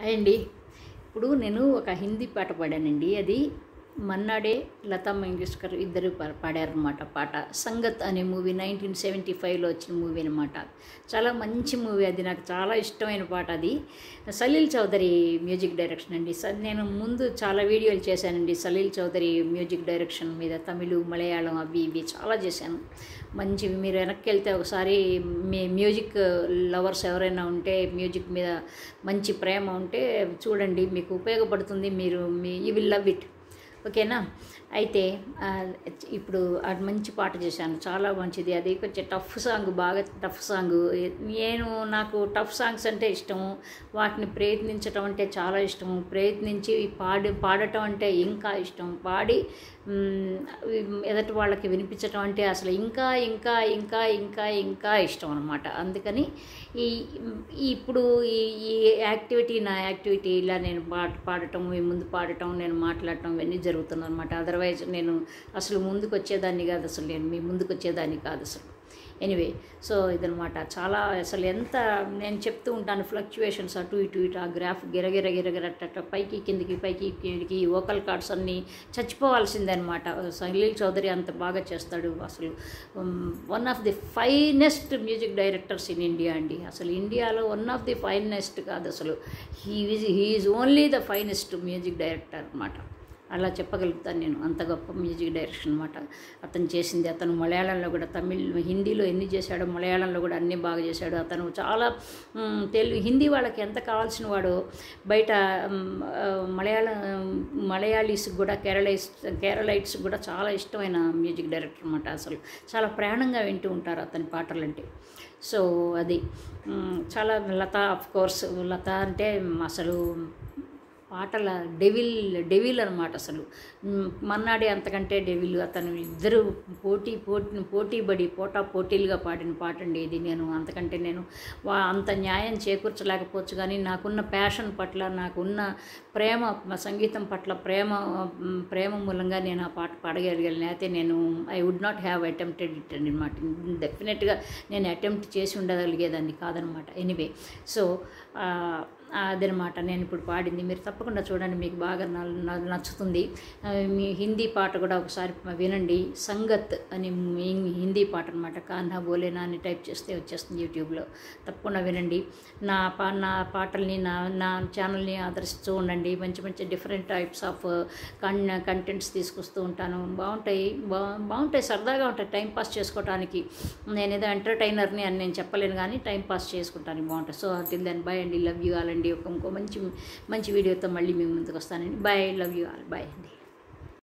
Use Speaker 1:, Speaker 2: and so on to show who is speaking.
Speaker 1: అండి ఇప్పుడు నేను ఒక హిందీ పాట పాడానండి అది మన్నాడే లతా మంగేష్కర్ ఇద్దరు పా- పాడారనమాట పాట సంగత్ అనే మూవీ నైన్టీన్ సెవెంటీ ఫైవ్లో వచ్చిన మూవీ అనమాట చాలా మంచి మూవీ అది నాకు చాలా ఇష్టమైన పాట అది సలీల్ చౌదరి మ్యూజిక్ డైరెక్షన్ అండి స నేను ముందు చాలా వీడియోలు చేశానండి సలీల్ చౌదరి మ్యూజిక్ డైరెక్షన్ మీద తమిళ మలయాళం అవి ఇవి చాలా చేశాను మంచి మీరు వెనక్కి వెళ్తే ఒకసారి మీ మ్యూజిక్ లవర్స్ ఎవరైనా ఉంటే మ్యూజిక్ మీద మంచి ప్రేమ ఉంటే చూడండి మీకు ఉపయోగపడుతుంది మీరు మీ యూ విల్ లవ్ ఇట్ ఓకేనా అయితే ఆ, ఇప్పుడు అది మంచి పాట చేశాను చాలా మంచిది అది కొంచెం టఫ్ సాంగ్ బాగా టఫ్ సాంగ్ నేను నాకు టఫ్ సాంగ్స్ అంటే ఇష్టము వాటిని ప్రయత్నించటం అంటే చాలా ఇష్టము ప్రయత్నించి పాడి పాడటం అంటే ఇంకా ఇష్టం పాడి మ్, ఎదుటి వాళ్ళకి వినిపించటం అంటే అసలు ఇంకా ఇంకా ఇంకా ఇంకా ఇంకా ఇష్టం అనమాట అందుకని ఈ ఈ ఇప్పుడు ఈ ఈ యాక్టివిటీ నా యాక్టివిటీ ఇలా నేను పాట పాడటం మీ ముందు పాడటం నేను మాట్లాడటం ఇవన్నీ జరుగుతుంది అనమాట అదర్వైజ్ నేను అసలు ముందుకు వచ్చేదాన్ని కాదు అసలు నేను మీ ముందుకు వచ్చేదాన్ని కాదు అసలు ఎనివే సో ఇదనమాట చాలా అసలు ఎంత నేను చెప్తూ ఉంటాను ఫ్లక్చువేషన్స్ అటు ఇటు ఇటు ఆ గ్రాఫ్ గిరగిర గిరగిరట్ట పైకి కిందికి పైకి కిందికి వోకల్ కార్డ్స్ అన్నీ చచ్చిపోవాల్సిందే అనమాట సలీల్ చౌదరి అంత బాగా చేస్తాడు అసలు one of the finest music directors in India అండి అసలు ఇండియాలో వన్ ఆఫ్ ది ఫైనెస్ట్ కాదు అసలు he is he is only the finest music director అనమాట అలా చెప్పగలుగుతాను నేను అంత గొప్ప మ్యూజిక్ డైరెక్షన్ అనమాట అతను చేసింది అతను మలయాళంలో కూడా తమిళ్ హిందీలో ఎన్ని చేశాడో మలయాళంలో కూడా అన్నీ బాగా చేశాడు అతను చాలా మ్, తెలుగు హిందీ వాళ్ళకి ఎంత కావాల్సిన వాడో బయట మ్, ఆ, మలయాళ మలయాళీస్ కూడా కేరళైస్ కేరళైట్స్ కూడా చాలా ఇష్టమైన మ్యూజిక్ డైరెక్టర్ అనమాట అసలు చాలా ప్రాణంగా వింటూ ఉంటారు అతని పాటలంటే సో అది మ్, చాలా లత ఆఫ్ కోర్స్ లత అంటే అసలు పాటల డెవిల్ డెవిల్ అనమాట అసలు మ్, మన్నాడే అంతకంటే డెవిల్ అతను ఇద్దరు పోటీ పోటీ పోటీ పడి పోటా పోటీలుగా పాడిన పాట అండి ఇది నేను అంతకంటే నేను వా అంత న్యాయం చేకూర్చలేకపోవచ్చు కానీ నాకున్న ప్యాషన్ పట్ల నాకున్న ప్రేమ మా సంగీతం పట్ల ప్రేమ మ్, ప్రేమ మూలంగా నేను ఆ పాట పాడగలిగాను అయితే నేను I would not have attempted it అనమాట డెఫినెట్గా నేను అటెంప్ట్ చేసి ఉండగలిగేదాన్ని కాదనమాట ఎనీవే సో అదనమాట నేను ఇప్పుడు పాడింది మీరు తప్పకుండా చూడండి మీకు బాగా న- న- నచ్చుతుంది ఆ, మీ హిందీ పాట కూడా ఒకసారి వినండి సంగత్ అని మీ హిందీ పాట అనమాట కాన్హా బోలేనా అని టైప్ చేస్తే వచ్చేస్తుంది యూట్యూబ్లో తప్పకుండా వినండి నా పా నా పాటల్ని నా నా ఛానల్ని ఆదరిస్తూ ఉండండి మంచి మంచి different types of con contents తీసుకొస్తూ ఉంటాను బాగుంటాయి బా బాగుంటాయి సరదాగా ఉంటాయి టైం పాస్ చేసుకోవడానికి నేను ఏదో ఎంటర్టైనర్ని అని నేను చెప్పలేను కానీ టైం పాస్ చేసుకుంటాను బాగుంటుంది సో టిల్ దెన్ బై అండి లవ్ యూ ఆల్ అండి ఒక ఇంకో మంచి మంచి వీడియోతో మళ్ళీ మీ ముందుకు వస్తానండి bye love you all bye అండి